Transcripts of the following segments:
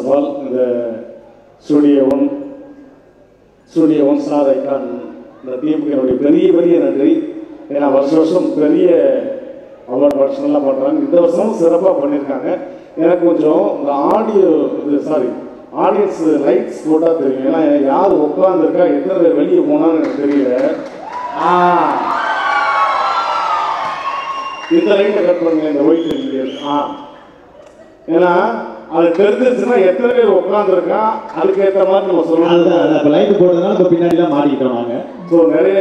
Of all இந்த studio one studio one star icon இந்த டீமுக்கு என்னுடைய பெரிய பெரிய நன்றி ஏன்னா வருஷம் வருஷம் பெரிய அவார்ட் ஃபங்க்ஷன்லாம் பண்ணுறாங்க இந்த வருஷமும் சிறப்பாக பண்ணியிருக்காங்க எனக்கு கொஞ்சம் இந்த ஆடியோ இது சாரி ஆடியன்ஸ் லைட்ஸ் போட்டால் தெரியும் ஏன்னா யார் உட்காந்துருக்கா எத்தனை பேர் வெளியே போனான்னு எனக்கு தெரியல ஆ இந்த லைட்டை கட் பண்ணுங்க இந்த ஒயிட் லைட் ஆ ஏன்னா அது தெரிஞ்சிருச்சுன்னா எத்தனை பேர் உட்காந்துருக்கான் அதுக்கு ஏற்ற மாதிரி நம்ம சொல்லணும் அதுதான் அதான் இப்போ லைட் போட்டதுனால இப்போ பின்னாடிலாம் மாட்டிக்கிட்டோம் நாங்கள் ஸோ நிறைய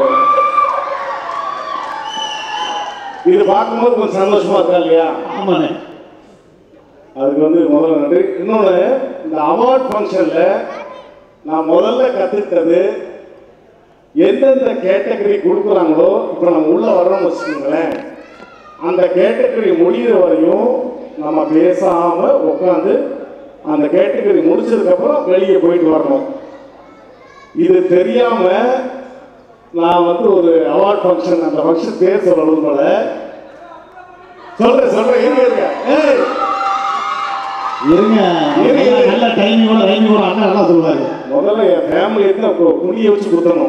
இது பார்க்கும்போது கொஞ்சம் சந்தோஷமா இருக்கா இல்லையா ஆமாண்ணே அதுக்கு வந்து முதல்ல நன்றி இன்னொன்று இந்த அவார்ட் ஃபங்க்ஷனில் நான் முதல்ல கற்றுக்கிட்டது எந்தெந்த கேட்டகரி கொடுக்குறாங்களோ இப்போ நம்ம உள்ளே வர்றோம்னு வச்சுக்கோங்களேன் அந்த கேட்டகரி முடிகிற வரையும் நம்ம பேசாமல் உட்காந்து அந்த கேட்டகரி முடிச்சதுக்கப்புறம் வெளியே போயிட்டு வரணும் இது தெரியாமல் நான் வந்து ஒரு அவார்ட் ஃபங்க்ஷன் அந்த ஃபங்க்ஷன் பேர் சொல்லணும் போல சொல்றேன் சொல்றேன் இருங்க இருங்க ஏய் இருங்க இரு, இரு. நல்ல- நல்ல டைமிங்கோட டைமிங்கோட அண்ணன் நல்லா சொல்லுவாரு முதல்ல என் ஃபேமிலிக்கு தான் குடிய வச்சு கொடுத்தணும்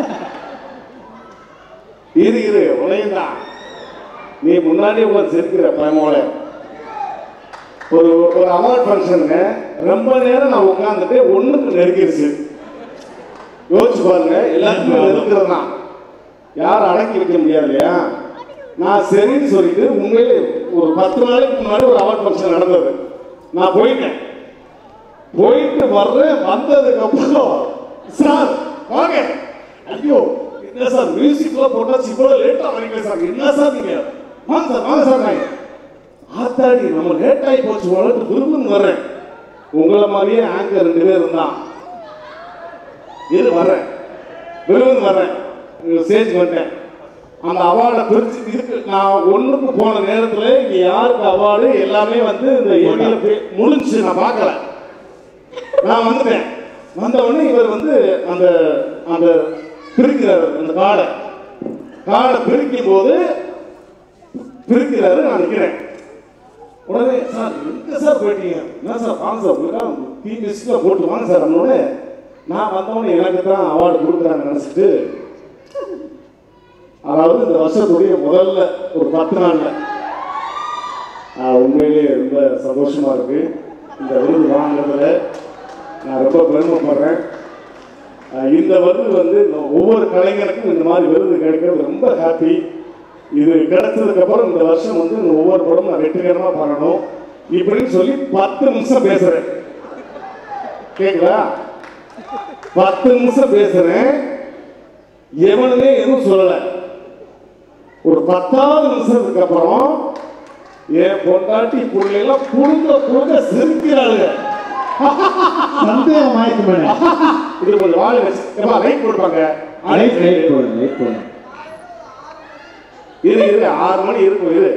இரு இரு உனையும் தான் நீ முன்னாடி உட்காந்து சிரிக்கிற பயமோட ஒரு ஒரு அவார்ட் ஃபங்க்ஷனுங்க ரொம்ப நேரம் நான் உட்காந்துட்டு ஒண்ணுக்கு நெருங்கிருச்சு யோசிச்சு பாருங்க எல்லாத்துக்குமே நெருக்கிறது தான் யாரும் அடக்கி வைக்க முடியாது இல்லையா நான் சரின்னு சொல்லிட்டு உண்மையிலே ஒரு பத்து நாளைக்கு முன்னாடி ஒரு அவார்ட் ஃபங்க்ஷன் நடந்தது நான் போயிட்டேன் போயிட்டு வர்றேன் வந்ததுக்கு அப்புறம் சார் வாங்க ஐயோ என்ன சார் மியூசிக்லாம் போட்டாச்சு இவ்வளோ லேட்டாக வரீங்க சார் என்ன சார் நீங்க வாங்க சார் வாங்க சார் நான் ஆத்தாடி நம்ம லேட் ஆகி போச்சு வளர்த்து விரும்புன்னு வர்றேன் உங்களை மாதிரியே ஆங்கர் ரெண்டு பேர் இருந்தான் இரு வர்றேன் விரும்புன்னு வர்றேன் ஸ்டேஜ் வந்துட்டேன் அந்த அவார்டை பிரிச்சு இருக்கு நான் ஒண்ணுக்கு போன நேரத்துல இங்க யாருக்கு அவார்டு எல்லாமே வந்து இந்த ஏரியால முடிஞ்சு நான் பார்க்கல நான் வந்துட்டேன் வந்த உடனே இவர் வந்து அந்த அந்த பிரிக்கிறார் அந்த காடை காடை பிரிக்கும் போது பிரிக்கிறாரு நான் நிற்கிறேன் உடனே சார் எங்க சார் போயிட்டீங்க என்ன சார் வாங்க சார் உங்களுக்கா டீ லிஸ்ட்ல போட்டு வாங்க சார் அண்ணோடனே நான் வந்தவொடனே எனக்கு தான் அவார்டு கொடுக்குறாங்க நினச்சிட்டு அதாவது இந்த வருஷத்துடைய முதல்ல ஒரு பத்து நாள்ல ஆஹ், உண்மையிலேயே ரொம்ப சந்தோஷமா இருக்கு இந்த விருது வாங்குறதுல நான் ரொம்ப பெருமைப்படுறேன் ஆஹ், இந்த விருது வந்து இந்த ஒவ்வொரு கலைஞருக்கும் இந்த மாதிரி விருது கிடைக்கிறது ரொம்ப ஹாப்பி இது கிடைச்சதுக்கு அப்புறம் இந்த வருஷம் வந்து இந்த ஒவ்வொரு படமும் நான் வெற்றிகரமா பண்ணணும் இப்படின்னு சொல்லி பத்து நிமிஷம் பேசுறேன் கேக்குதா பத்து நிமிஷம் பேசுறேன் எவனுமே எதுவும் சொல்லலை ஒரு பத்தாவது நிமிஷத்துக்கு அப்புறம் என் பொண்டாட்டி பிள்ளைலாம் புழுங்க புழுங்க சிரிக்கிறாளுங்க சந்தேகம் ஆயிடுச்சு இது கொஞ்சம் வாழை வச்சு ஏம்மா, லைட் கொடுப்பாங்க லைட் லைட் போடுங்க லைட் போடுங்க இரு இரு ஆறு மணி இருக்கும் இரு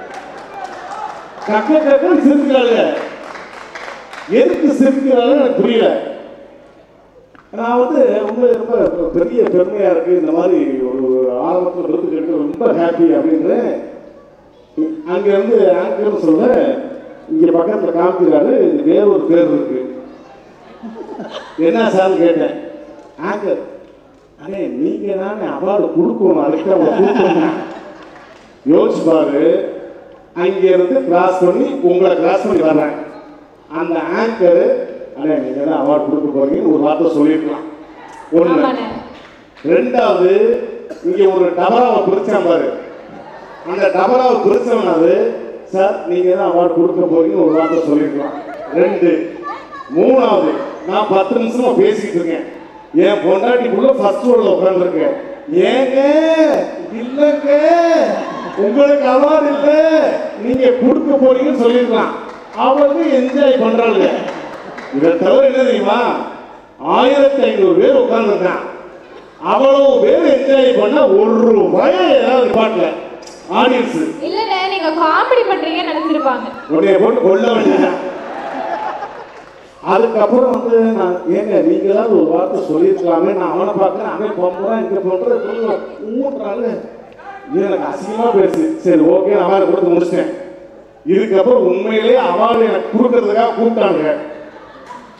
கக்க கக்கன்னு சிரிக்கிறாளுங்க எதுக்கு சிரிக்கிறாளுன்னு எனக்கு புரியல நான் வந்து உண்மை ரொம்ப பெரிய பெருமையா இருக்கு இந்த மாதிரி ஒரு ஆரம்பத்தில் விருது கிடைக்க ரொம்ப ஹாப்பி அப்படின்னு அங்க இருந்து ஆங்கர்னு சொல்ல இங்க பக்கத்துல காமிக்கிறாரு இது வேற ஒரு பேர் இருக்கு என்ன சார் கேட்டேன் ஆங்கர் அண்ணே நீங்க தானே அவார்டு கொடுக்கணும் அதுக்கு அவங்க கொடுக்கணும் யோசிச்சு பாரு அங்க இருந்து கிராஸ் பண்ணி உங்களை கிராஸ் பண்ணி வர்றேன் அந்த ஆங்கர் அண்ணே நீங்க தான் அவார்டு கொடுக்க போறீங்கன்னு ஒரு வார்த்தை சொல்லிருக்கலாம் ஒண்ணு ஆமாண்ணே ரெண்டாவது இங்க ஒரு டபராவை பிரிச்சான் பாரு அந்த டபராவை பிரிச்சவனாவது சார் நீங்க தான் அவார்டு கொடுக்க போறீங்கன்னு ஒரு வார்த்தை சொல்லிருக்கலாம் ரெண்டு மூணாவது நான் பத்து நிமிஷமா பேசிட்டு இருக்கேன் என் பொண்டாட்டிக்குள்ள ஃபர்ஸ்ட் ரோல உட்காந்துருக்கேன் ஏங்க இல்லைங்க உங்களுக்கு அவார்டு இல்ல நீங்க கொடுக்க போறீங்கன்னு சொல்லிருக்கலாம் அவளுக்கு என்ஜாய் பண்றாளுங்க இதை தவிர என்ன தெரியுமா ஆயிரத்தி ஐநூறு பேர் உட்கார்ந்துருக்கான் அவ்வளவு பேர் என்ஜாய் பண்ண ஒரு ரூபாய் ஏதாவது பாட்டல ஆடியன்ஸ் இல்லண்ணே நீங்க காமெடி பண்றீங்கன்னு நினைச்சிருப்பாங்க உடைய போட்டு கொள்ள வேண்டியதான் அதுக்கப்புறம் வந்து நான் ஏங்க நீங்களாவது ஒரு வார்த்தை சொல்லியிருக்கலாமே நான் அவனை பார்க்குறேன் அவன் போகிறான் இங்கே போன்ற ஊன்றாங்க இது எனக்கு அசிங்கமாக பேசு சரி ஓகே அவார்டு கொடுத்து முடிச்சிட்டேன் இதுக்கப்புறம் உண்மையிலேயே அவார்டு எனக்கு கொடுக்கறதுக்காக கூப்பிட்டாங்க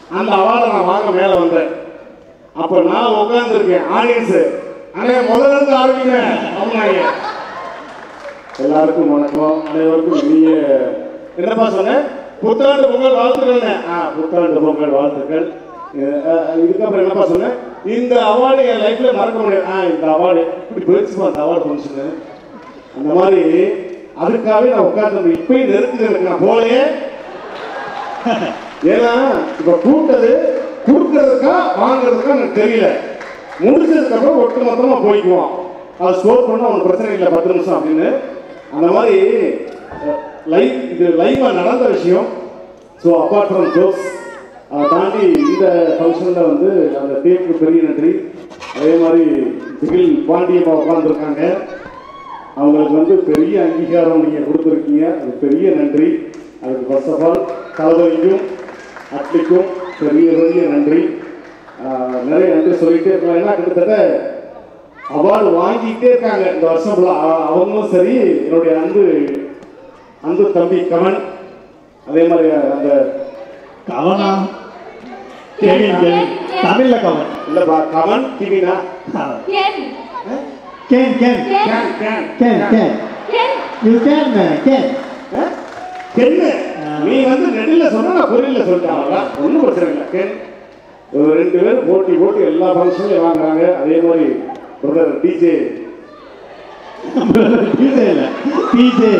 அந்த அவார்டை நான் வாங்க மேலே வந்தேன் அப்போ நான் உட்காந்துருக்கேன் ஆடியன்ஸு அண்ணே முதல்ல இருந்து ஆரம்பிங்க அப்படின்னாங்க எல்லாருக்கும் வணக்கம் அனைவருக்கும் இனிய என்னப்பா சொன்னேன் புத்தாண்டு பொங்கல் வாழ்த்துக்கள்ண்ணே ஆ புத்தாண்டு பொங்கல் வாழ்த்துக்கள் அஹ் அஹ் இதுக்கப்புறம் என்னப்பா சொன்னேன் இந்த அவார்டு என் லைஃப்ல மறக்க முடியாது ஆ இந்த அவார்டு இப்படி போயிடுச்சுமா அந்த அவார்டு ஃபங்க்ஷனு அந்த மாதிரி அதுக்காகவே நான் உட்கார்ந்து இப்பயும் நெருக்குது எனக்கு நான் போலையே ஏன்னா இப்ப கூப்பிட்டது கொடுக்கறதுக்கா வாங்குறதுக்கா எனக்கு தெரியல முடிச்சதுக்கு அப்புறம் ஒட்டு மொத்தமா போய்க்குவோம் அது ஸ்கோர் பண்ணா ஒன்றும் பிரச்சனை இல்லை பத்து நிமிஷம் அப்படின்னு அந்த மாதிரி லைவ் இது லைவா நடந்த விஷயம் ஸோ அப்பார்ட் ஃப்ரம் ஜோக்ஸ் அதை தாண்டி இந்த ஃபங்க்ஷனில் வந்து அந்த டீமுக்கு பெரிய நன்றி அதே மாதிரி திகில் பாண்டியம்மா உட்காந்துருக்காங்க அவங்களுக்கு வந்து பெரிய அங்கீகாரம் நீங்கள் கொடுத்துருக்கீங்க அது பெரிய நன்றி அதுக்கு ஃபர்ஸ்ட் ஆஃப் ஆல் தளபதிக்கும் அட்லிக்கும் பெரிய பெரிய நன்றி ஆஹ் நிறைய நன்றி சொல்லிட்டே இருக்கலாம் ஏன்னா கிட்டத்தட்ட அவார்டு வாங்கிட்டே இருக்காங்க இந்த வருஷம் ஃபுல்லாக அவங்களும் சரி என்னுடைய அன்பு அன்பு தம்பி கமன் அதே மாதிரி அந்த கவனா கெவின் கெவின் தமிழ்ல கவன் இல்லைப்பா கமன் டிவினா can can can can can can can can you can can கென்னு நீ வந்து நெடில சொன்னா நான் பொரியல சொல்லிட்டாங்களா ஒன்றும் பிரச்சனை இல்லை கென் ஒரு ரெண்டு பேரும் போட்டி போட்டு எல்லா ஃபங்க்ஷன்லையும் வாங்குறாங்க அதே மாதிரி பிரதர் டிஜே பிஜே இல்ல பிஜே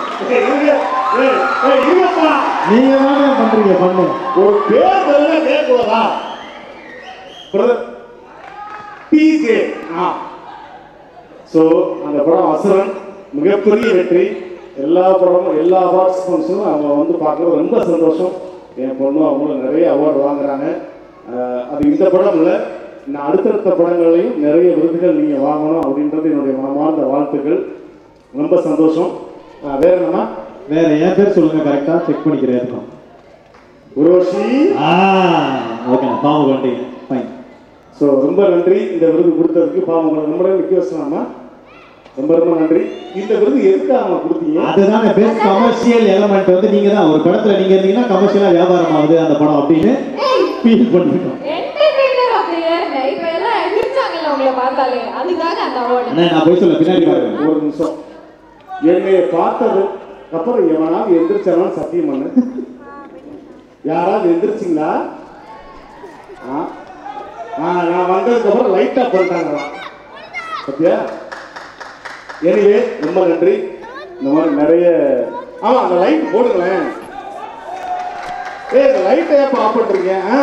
இருங்கப்பா நீங்க தானே பண்றீங்க பண்ணு ஒரு பேர் சொல்ல கேட்குவதா பிரதர் டிஜே ஆ ஸோ அந்த படம் அசுரன் மிகப்பெரிய வெற்றி எல்லா படமும் எல்லா அவார்ட்ஸ் ஃபங்க்ஷனும் அவங்க வந்து பார்க்குறது ரொம்ப சந்தோஷம் என் பொண்ணு அவங்களும் நிறைய அவார்டு வாங்குறாங்க அஹ் அது இந்த படம் இல்லை நான் அடுத்தடுத்த படங்களையும் நிறைய விருதுகள் நீங்கள் வாங்கணும் அப்படின்றது என்னுடைய மனமார்ந்த வாழ்த்துக்கள் ரொம்ப சந்தோஷம் அஹ் வேற என்னன்னா வேற என் பேர் சொல்லுங்க கரெக்டா செக் பண்ணிக்கிறேன் இருக்கும் உரோஷி ஆ ஓகே பாம்பு கொண்டீங்க ஃபைன் ஸோ ரொம்ப நன்றி இந்த விருது கொடுத்ததுக்கு பாவம் உங்களை நம்மளே நிற்க வச்சலாமா ரொம்ப ரொம்ப நன்றி இந்த விருது எதுக்காக அவங்க கொடுத்தீங்க அதுதானே பெஸ்ட் கமர்ஷியல் எலமெண்ட் வந்து நீங்க தான் ஒரு படத்துல நீங்க இருந்தீங்கன்னா கமர்ஷியலா வியாபாரம் ஆகுது அந்த படம் அப்படின்னு ஃபீல் பண்ணிருக்கோம் என்டர்டெய்னர் ஆஃப் தி இயர்ங்க இப்போ எல்லாம் எதிர்த்தாங்கல்ல உங்களை பார்த்தாலே அதுக்காக அந்த அவார்டு அண்ணா நான் போய் சொல்ல பின்னாடி பாருங்க ஒரு நிமிஷம் என்னை பார்த்தது அப்புறம் எவனாவது எந்திரிச்சாலும் சத்தியம் பண்ணு யாராவது எந்திரிச்சிங்களா ஆ ஆ, நான் வந்ததுக்கு அப்புறம் லைட் ஆஃப் பண்ணிட்டாங்களா சத்தியா எனிவே ரொம்ப நன்றி இந்த மாதிரி நிறைய ஆமா அந்த லைட் போடுங்களேன் ஏய் இந்த லைட்டை ஏப்பா ஆஃப் பண்றீங்க ஆ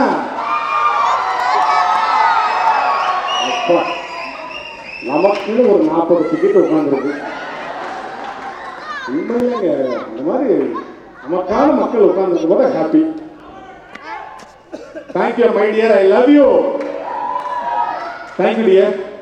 அப்பா நமக்குன்னு ஒரு நாற்பது டிக்கெட் உட்காந்துருக்கு உண்மையிலேங்க இந்த மாதிரி நமக்கான மக்கள் உட்கார்ந்தது கூட happy thank you my dear I love you thank you dear